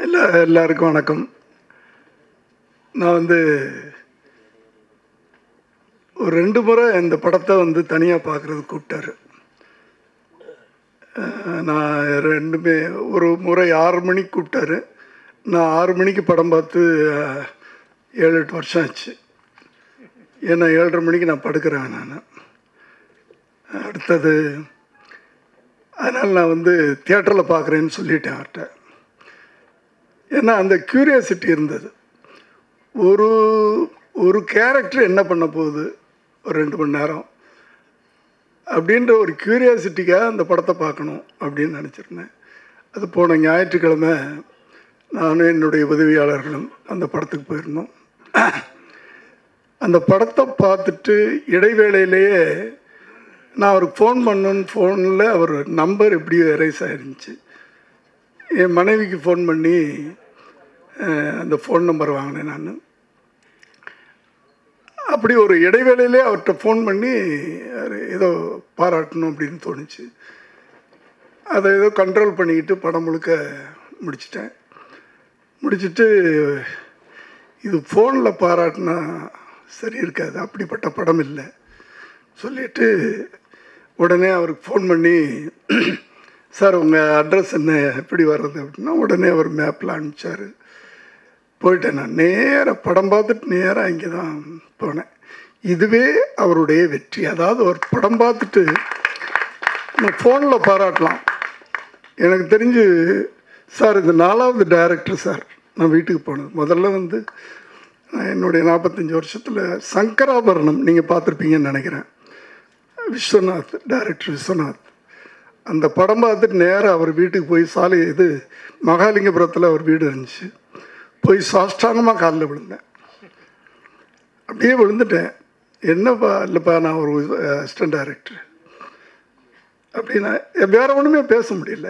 எல்லா எல்லாருக்கும் வணக்கம் நான் வந்து ஒரு ரெண்டு முறை இந்த படத்தை வந்து தனியாக பார்க்குறது கூப்பிட்டாரு அஹ் நான் ரெண்டுமே ஒரு முறை ஆறு மணிக்கு கூப்பிட்டாரு நான் ஆறு மணிக்கு படம் பார்த்து அஹ், ஏழு எட்டு வருஷம் ஆச்சு ஏன்னா ஏழரை மணிக்கு நான் படுக்கிறேன் நான் அடுத்தது அதனால் நான் வந்து தியேட்டரில் பார்க்குறேன்னு சொல்லிட்டேன் அவர்கிட்ட ஏன்னா அந்த க்யூரியாசிட்டி இருந்தது ஒரு ஒரு கேரக்டர் என்ன பண்ண போகுது ஒரு ரெண்டு மணி நேரம் அப்படின்ற ஒரு க்யூரியாசிட்டிக்காக அந்த படத்தை பார்க்கணும் அப்படின்னு நினச்சிருந்தேன் அது போன ஞாயிற்றுக்கிழமை நானும் என்னுடைய உதவியாளர்களும் அந்த படத்துக்கு போயிருந்தோம் அந்த படத்தை பார்த்துட்டு இடைவேளையிலேயே நான் அவருக்கு ஃபோன் பண்ணணுன்னு ஃபோனில் அவர் நம்பர் எப்படியோ எரேஸ் ஆயிருந்துச்சு என் மனைவிக்கு ஃபோன் பண்ணி அஹ், அந்த ஃபோன் நம்பர் வாங்கினேன் நான் அப்படி ஒரு இடைவேளையிலே அவர்கிட்ட ஃபோன் பண்ணி அவரு ஏதோ பாராட்டணும் அப்படின்னு தோணுச்சு அதை ஏதோ கண்ட்ரோல் பண்ணிக்கிட்டு படம் முழுக்க முடிச்சிட்டேன் முடிச்சிட்டு இது ஃபோனில் பாராட்டினா சரி இருக்காது அப்படிப்பட்ட படம் இல்லை சொல்லிட்டு உடனே அவருக்கு ஃபோன் பண்ணி சார் உங்கள் அட்ரஸ் என்ன எப்படி வர்றது அப்படின்னா உடனே அவர் மேப்பில் அனுப்பிச்சார் போயிட்டேன் நான் நேராக படம் பார்த்துட்டு நேராக இங்கே தான் போனேன் இதுவே அவருடைய வெற்றி அதாவது ஒரு படம் பார்த்துட்டு நான் ஃபோனில் பாராட்டலாம் எனக்கு தெரிஞ்சு சார் இது நாலாவது டைரக்டர் சார் நான் வீட்டுக்கு போனது முதல்ல வந்து நான் என்னுடைய நாற்பத்தஞ்சு வருஷத்தில் சங்கராபரணம் நீங்கள் பார்த்துருப்பீங்கன்னு நினைக்கிறேன் விஸ்வநாத் டைரக்டர் விஸ்வநாத் அந்த படம் பார்த்துட்டு நேராக அவர் வீட்டுக்கு போய் சாலை இது மகாலிங்கபுரத்தில் அவர் வீடு இருந்துச்சு போய் சாஷ்டாங்கமாக காலில் விழுந்தேன் அப்படியே விழுந்துட்டேன் என்னப்பா இல்லைப்பா நான் ஒரு அசிஸ்டன்ட் டைரக்டர் அப்படின்னா வேற ஒன்றுமே பேச முடியல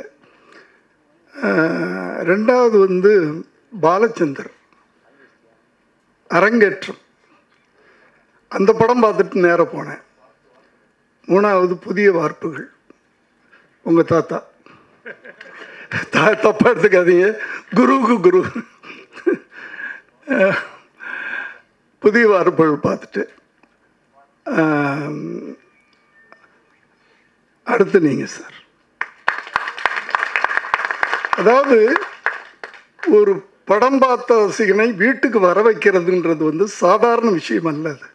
அஹ், ரெண்டாவது வந்து பாலச்சந்தர் அரங்கேற்றம் அந்த படம் பார்த்துட்டு நேராக போனேன் மூணாவது புதிய வார்ப்புகள் உங்கள் தாத்தா தா தப்பாக எடுத்துக்காதீங்க குருவுக்கு குரு அஹ், புதிய வார்ப்புகள் பார்த்துட்டு அஹ், அடுத்து நீங்கள் சார் அதாவது ஒரு படம் பார்த்த ரசிகனை வீட்டுக்கு வர வைக்கிறதுன்றது வந்து சாதாரண விஷயம் அல்ல அது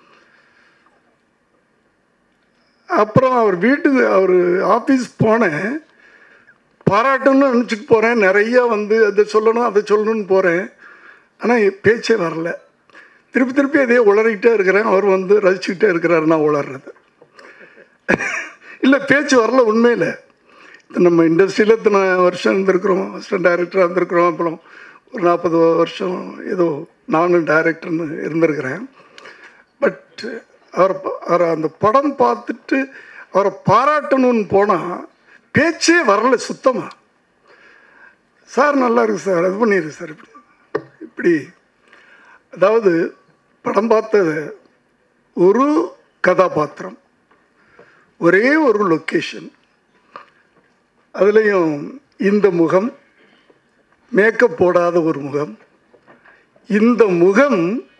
அப்புறம் அவர் வீட்டுக்கு அவர் ஆஃபீஸ் போனேன் பாராட்டணும்னு நினச்சிட்டு போகிறேன் நிறைய வந்து அதை சொல்லணும் அதை சொல்லணும்னு போகிறேன் ஆனால் பேச்சே வரல திருப்பி திருப்பி அதே உளறிக்கிட்டே இருக்கிறேன் அவர் வந்து ரசிச்சுக்கிட்டே இருக்கிறாரு நான் உளர்றது இல்லை பேச்சு வரல உண்மையில் நம்ம இண்டஸ்ட்ரியில் இத்தனை வருஷம் இருந்திருக்கிறோம் அசிஸ்டன்ட் டைரக்டராக இருந்திருக்கிறோம் அப்புறம் ஒரு நாற்பது வருஷம் ஏதோ நானும் டைரக்டர்னு இருந்திருக்கிறேன் பட் அவரை ப- அவரை அந்த படம் பார்த்துட்டு அவரை பாராட்டணும்னு போனால் பேச்சே வரல சுத்தமாக சார் நல்லா இருக்கு சார் அது பண்ணிடு சார் இப்படி இப்படி அதாவது படம் பார்த்தது ஒரு கதாபாத்திரம் ஒரே ஒரு லொக்கேஷன் அதுலேயும் இந்த முகம் மேக்கப் போடாத ஒரு முகம் இந்த முகம்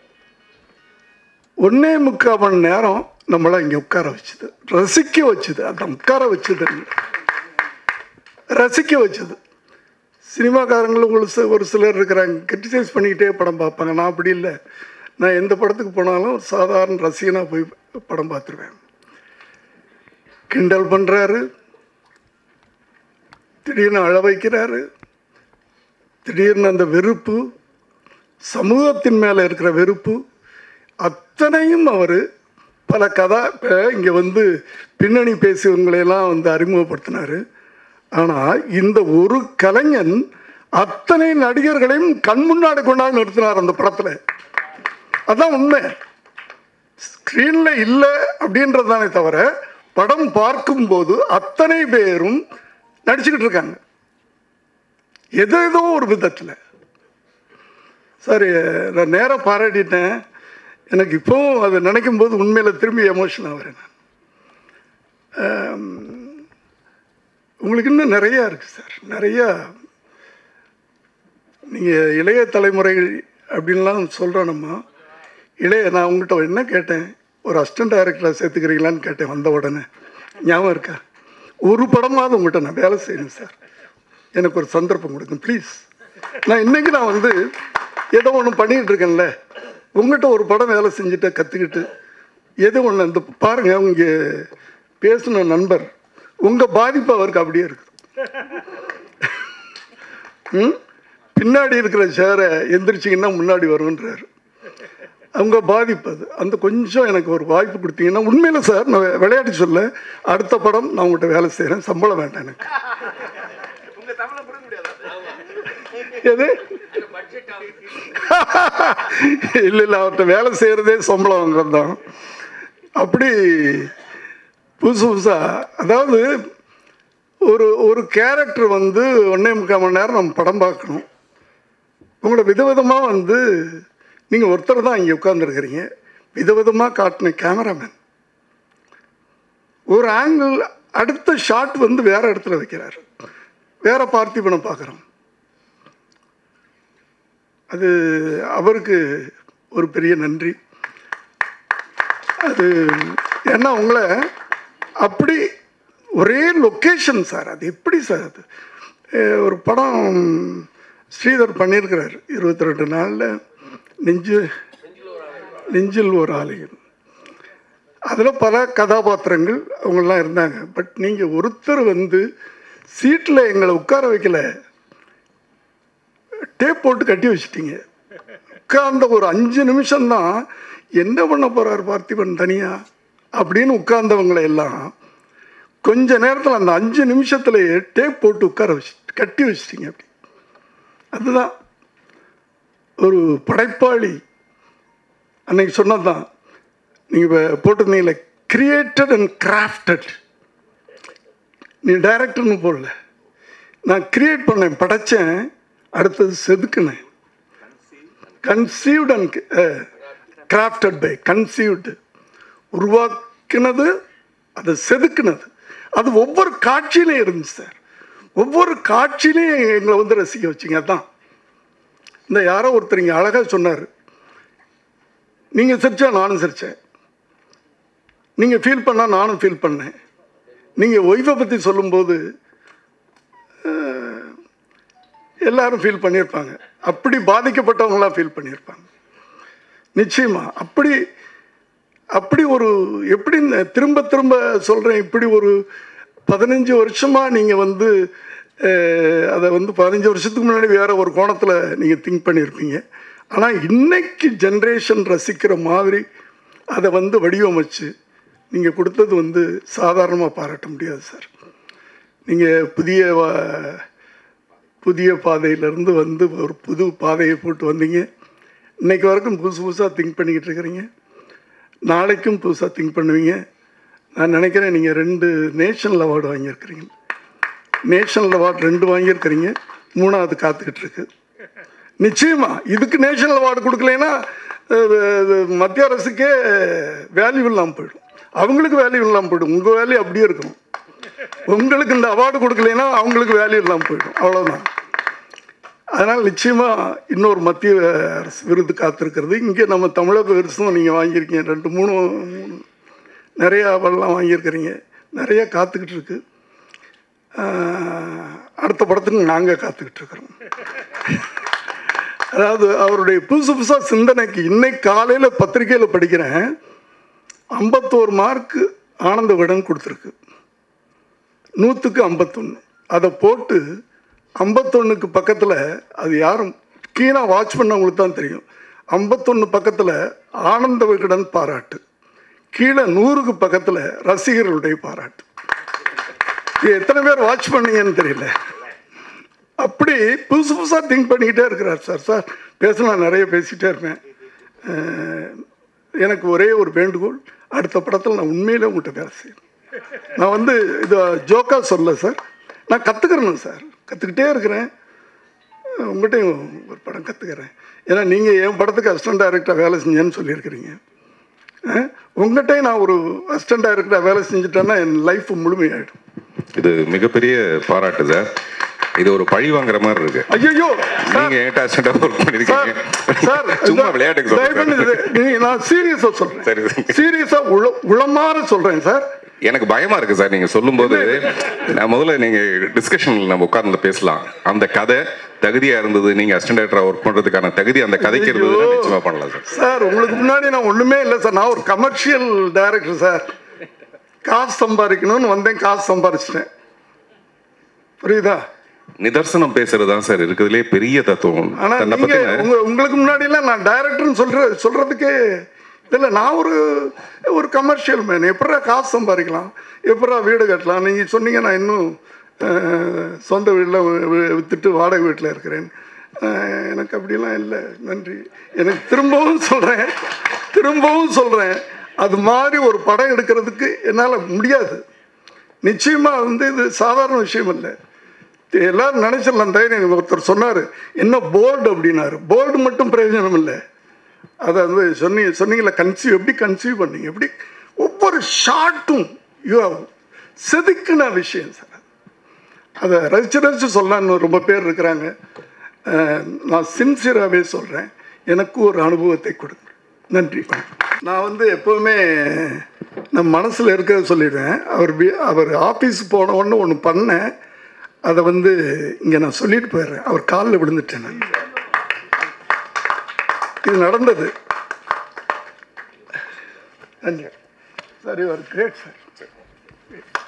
ஒன்னே முக்கால் மணி நேரம் நம்மளை இங்கே உட்கார வச்சுது ரசிக்க வச்சுது அந்த உட்கார வச்சுது ரசிக்க வச்சது சினிமாக்காரங்களும் ஒரு சில ஒரு சிலர் இருக்கிறாங்க கிரிட்டிசைஸ் பண்ணிக்கிட்டே படம் பார்ப்பாங்க நான் அப்படி இல்லை நான் எந்த படத்துக்கு போனாலும் சாதாரண ரசிகனாக போய் படம் பார்த்துருவேன் கிண்டல் பண்ணுறாரு திடீர்னு அழ வைக்கிறாரு திடீர்னு அந்த வெறுப்பு சமூகத்தின் மேலே இருக்கிற வெறுப்பு அத்தனையும் அவர் பல கதா இப்போ இங்கே வந்து பின்னணி பேசியவங்களையெல்லாம் வந்து அறிமுகப்படுத்தினார் ஆனால் இந்த ஒரு கலைஞன் அத்தனை நடிகர்களையும் கண் முன்னாடி கொண்டாந்து நிறுத்தினார் அந்த படத்தில் அதான் உண்மை ஸ்க்ரீனில் இல்லை அப்படின்றது தானே தவிர படம் பார்க்கும்போது அத்தனை பேரும் நடிச்சுக்கிட்டு இருக்காங்க ஏதோ ஏதோ ஒரு விதத்தில் சரி நான் நேராக பாராட்டிட்டேன் எனக்கு இப்போவும் அதை நினைக்கும் போது உண்மையில் திரும்பி எமோஷன் ஆகிறேன் நான் ஆம், உங்களுக்கு இன்னும் நிறையா இருக்குது சார் நிறையா நீங்கள் இளைய தலைமுறைகள் அப்படின்லாம் சொல்கிறோம் நம்ம இளைய நான் உங்கள்கிட்ட என்ன கேட்டேன் ஒரு அசிஸ்டன்ட் டைரக்டராக சேர்த்துக்கிறீங்களான்னு கேட்டேன் வந்த உடனே ஞாபகம் இருக்கா ஒரு படமாவது உங்கள்கிட்ட நான் வேலை செய்யணும் சார் எனக்கு ஒரு சந்தர்ப்பம் கொடுங்க ப்ளீஸ் நான் இன்னைக்கு நான் வந்து ஏதோ ஒன்று பண்ணிகிட்டு இருக்கேன்ல உங்கள்கிட்ட ஒரு படம் வேலை செஞ்சுட்டு கற்றுக்கிட்டு எது ஒன்று இந்த பாருங்க உங்க பேசின நண்பர் உங்கள் பாதிப்பு அவருக்கு அப்படியே இருக்குது ம் பின்னாடி இருக்கிற சேரை எந்திரிச்சிங்கன்னா முன்னாடி வரும்ன்றாரு அவங்க பாதிப்பு அது அந்த கொஞ்சம் எனக்கு ஒரு வாய்ப்பு கொடுத்தீங்கன்னா உண்மையில சார் நான் வி- விளையாட்டு சொல்ல அடுத்த படம் நான் உங்கள்கிட்ட வேலை செய்கிறேன் சம்பளம் வேண்டாம் எனக்கு எது இல்லை இல்லை அவர்கிட்ட வேலை செய்கிறதே சம்பளம் வாங்குறது தான் அப்படி புதுசு புதுசாக அதாவது ஒரு ஒரு கேரக்டர் வந்து ஒன்றே முக்கால் மணி நேரம் நம்ம படம் பார்க்கணும் உங்களை விதவிதமாக வந்து நீங்கள் ஒருத்தர் தான் இங்கே உட்காந்துருக்கிறீங்க விதவிதமாக காட்டின கேமராமேன் ஒரு ஆங்கிள் அடுத்த ஷாட் வந்து வேற இடத்துல வைக்கிறார் வேற பார்த்திபனை பார்க்குறோம் அது அவருக்கு ஒரு பெரிய நன்றி அது ஏன்னா உங்களை அப்படி ஒரே லொக்கேஷன் சார் அது எப்படி சார் அது அஹ் ஒரு படம் ஸ்ரீதர் பண்ணியிருக்கிறார் இருபத்தி ரெண்டு நாளில் நெஞ்சு நெஞ்சில் ஒரு ஆலயம் அதில் பல கதாபாத்திரங்கள் அவங்கெல்லாம் இருந்தாங்க பட் நீங்கள் ஒருத்தர் வந்து சீட்டில் எங்களை உட்கார வைக்கல டேப் போட்டு கட்டி வச்சிட்டீங்க உட்கார்ந்த ஒரு அஞ்சு நிமிஷம்தான் என்ன பண்ண போறார் பார்த்திபன் தனியா அப்படின்னு உட்கார்ந்தவங்களை எல்லாம் கொஞ்ச நேரத்தில் அந்த அஞ்சு நிமிஷத்துலயே டேப் போட்டு உட்கார வச்சு கட்டி வச்சிட்டீங்க அப்படி அதுதான் ஒரு படைப்பாளி அன்னைக்கு சொன்னதுதான் நீங்கள் போட்டிருந்தீங்களே கிரியேட்டட் அண்ட் கிராஃப்டட் நீ டைரக்டர்னு போடல நான் கிரியேட் பண்ணேன் படைச்சேன் அடுத்தது செதுக்குனேன் conceived and crafted by conceived உருவாக்கினது அதை செதுக்குனது அது ஒவ்வொரு காட்சியிலையும் இருந்துச்சு சார் ஒவ்வொரு காட்சியிலையும் எங்களை வந்து ரசிக்க வச்சிங்க அதான் இந்த யாரோ ஒருத்தர் இங்கே அழகாக சொன்னார் நீங்கள் சிரிச்சா நானும் சிரித்தேன் நீங்கள் ஃபீல் பண்ணால் நானும் ஃபீல் பண்ணேன் நீங்கள் ஒய்ஃபை பற்றி சொல்லும்போது அஹ், எல்லாரும் ஃபீல் பண்ணியிருப்பாங்க அப்படி பாதிக்கப்பட்டவங்களாம் ஃபீல் பண்ணியிருப்பாங்க நிச்சயமா அப்படி அப்படி ஒரு எப்படி இந்த திரும்ப திரும்ப சொல்கிறேன் இப்படி ஒரு பதினஞ்சு வருஷமாக நீங்கள் வந்து அஹ், அதை வந்து பதினஞ்சு வருஷத்துக்கு முன்னாடி வேற ஒரு கோணத்தில் நீங்கள் திங்க் பண்ணியிருப்பீங்க ஆனால் இன்னைக்கு ஜென்ரேஷன் ரசிக்கிற மாதிரி அதை வந்து வடிவமைச்சு நீங்கள் கொடுத்தது வந்து சாதாரணமாக பாராட்ட முடியாது சார் நீங்கள் புதிய வ- புதிய பாதையிலேருந்து வந்து ஒரு புது பாதையை போட்டு வந்தீங்க இன்னைக்கு வரைக்கும் புதுசு புதுசாக திங்க் பண்ணிக்கிட்டு இருக்கிறீங்க நாளைக்கும் புதுசாக திங்க் பண்ணுவீங்க நான் நினைக்கிறேன் நீங்கள் ரெண்டு நேஷனல் அவார்டு வாங்கியிருக்கிறீங்க நேஷனல் அவார்டு ரெண்டு வாங்கியிருக்கிறீங்க மூணாவது காத்துக்கிட்டு இருக்கு நிச்சயமா இதுக்கு நேஷனல் அவார்டு கொடுக்கலைன்னா அஹ், இது மத்திய அரசுக்கே வேல்யூ இல்லாமல் போயிடும் அவங்களுக்கு வேல்யூ இல்லாமல் போயிடும் உங்கள் வேல்யூ அப்படியே இருக்கணும் உங்களுக்கு இந்த அவார்டு கொடுக்கலைன்னா அவங்களுக்கு வேல்யூ இல்லாமல் போயிடும் அவ்வளோதான் அதனால் நிச்சயமாக இன்னொரு மத்திய அரசு விருது காத்திருக்கிறது இங்கே நம்ம தமிழக விருதும் நீங்கள் வாங்கியிருக்கீங்க ரெண்டு மூணு மூணு நிறைய அவார்டெலாம் வாங்கியிருக்கிறீங்க நிறைய காத்துக்கிட்டு இருக்கு ஆஹ், அடுத்த படத்துக்கு நாங்கள் காத்துக்கிட்டு இருக்கிறோம் அதாவது அவருடைய புதுசு புதுசாக சிந்தனைக்கு இன்னைக்கு காலையில் பத்திரிக்கையில் படிக்கிறேன் ஐம்பத்தோரு மார்க்கு ஆனந்த விடன் கொடுத்துருக்கு நூற்றுக்கு ஐம்பத்தொன்று அதை போட்டு ஐம்பத்தொன்னுக்கு பக்கத்தில் அது யாரும் கீழாக வாட்ச் பண்ணவங்களுக்கு தான் தெரியும் ஐம்பத்தொன்று பக்கத்தில் ஆனந்த விகடன் பாராட்டு கீழே நூறுக்கு பக்கத்தில் ரசிகர்களுடைய பாராட்டு இது எத்தனை பேர் வாட்ச் பண்ணீங்கன்னு தெரியல அப்படி புதுசு புதுசாக திங்க் பண்ணிக்கிட்டே இருக்கிறார் சார் சார் பேசலாம் நிறைய பேசிகிட்டே இருப்பேன் அஹ், எனக்கு ஒரே ஒரு வேண்டுகோள் அடுத்த படத்தில் நான் உண்மையிலே உங்கள்கிட்ட வேலை செய்யணும் நான் வந்து இது ஜோக்கா சொல்ல சார் நான் கற்றுக்கிறேன் சார் கற்றுக்கிட்டே இருக்கிறேன் உங்கள்கிட்டையும் ஒரு படம் கற்றுக்கிறேன் ஏன்னா நீங்கள் என் படத்துக்கு அசிஸ்டன்ட் டைரக்டராக வேலை செஞ்சேன்னு சொல்லியிருக்கிறீங்க உங்கள்கிட்டையும் நான் ஒரு அசிஸ்டன்ட் டைரக்டராக வேலை செஞ்சுட்டேன்னா என் லைஃப் முழுமையாயிடும் இது மிகப்பெரிய பாராட்டு சார் இது ஒரு பழி வாங்குற மாதிரி இருக்கு ஐயோ நீங்க என்கிட்ட அசிஸ்டண்டா ஒர்க் சார் பண்ணிருக்கீங்க சார் சும்மா விளையாட்டுக்கு தயவு பண்ணி சொல்றேன் இது- நீ- நான் சீரியஸா சொல்றேன் சரி, சரி. சீரியஸா உள உளமாற சொல்றேன் சார் எனக்கு பயமா இருக்கு சார் நீங்க சொல்லும்போது நான் முதல்ல நீங்க டிஸ்கஷன்ல நம்ம உட்கார்ந்து பேசலாம் அந்த கதை தகுதியா இருந்தது நீங்க அசிஸ்டன்ட் ஒர்க் பண்றதுக்கான தகுதி அந்த கதைக்கு இருந்ததுன்னா ஐயோ. நிச்சயமா பண்ணலாம் சார் சார் உங்களுக்கு முன்னாடி நான் ஒண்ணுமே இல்லை சார் நான் ஒரு கமர்ஷியல் டைரக்டர் சார் காசு சம்பாதிக்கணும்னு வந்தேன் காசு சம்பாதிச்சிட்டேன் புரியுதா நிதர்சனம் பேசுறது தான் சார் இருக்கிறதுலே பெரிய தத்துவம் ஆனா தன்னை நீங்க பத்தின உங்க உங்களுக்கு முன்னாடி எல்லாம் நான் டைரக்டர்னு சொல்ற சொல்றதுக்கே இல்லை நான் ஒரு ஒரு கமர்ஷியல் மேன் எப்படா காசு சம்பாதிக்கலாம் எப்படா வீடு கட்டலாம் நீங்க சொன்னீங்க நான் இன்னும் அஹ், சொந்த வீட்டில் வித்துட்டு வாடகை வீட்டில் இருக்கிறேன் அஹ், எனக்கு அப்படிலாம் இல்லை நன்றி எனக்கு திரும்பவும் சொல்றேன் திரும்பவும் சொல்றேன் அது மாதிரி ஒரு படம் எடுக்கிறதுக்கு என்னால் முடியாது நிச்சயமா வந்து இது சாதாரண விஷயம் இல்லை இது எல்லாரும் நினைச்சிடலாம் தைரியம் ஒருத்தர் சொன்னார் என்ன போர்டு அப்படின்னாரு போர்டு மட்டும் பிரயோஜனம் இல்லை அதை வந்து சொன்னீங்க சொன்னீங்களா கன்சீவ் எப்படி கன்சீவ் பண்ணீங்க எப்படி ஒவ்வொரு ஷார்ட்டும் யூ செதுக்கின விஷயம் சார் அதை ரசிச்சு ரசிச்சு சொல்லலான்னு ரொம்ப பேர் இருக்கிறாங்க அஹ், நான் சின்சியராகவே சொல்கிறேன் எனக்கு ஒரு அனுபவத்தை கொடுங்க நன்றி நான் வந்து எப்போவுமே நம்ம மனசில் இருக்கிறத சொல்லிடுவேன் அவர் வீ- அவர் ஆஃபீஸ் போன உடனே ஒன்று பண்ணேன் அதை வந்து இங்கே நான் சொல்லிட்டு போயிடுறேன் அவர் காலில் விழுந்துட்டேன் நான் இது நடந்தது நன்றி sir you are great sir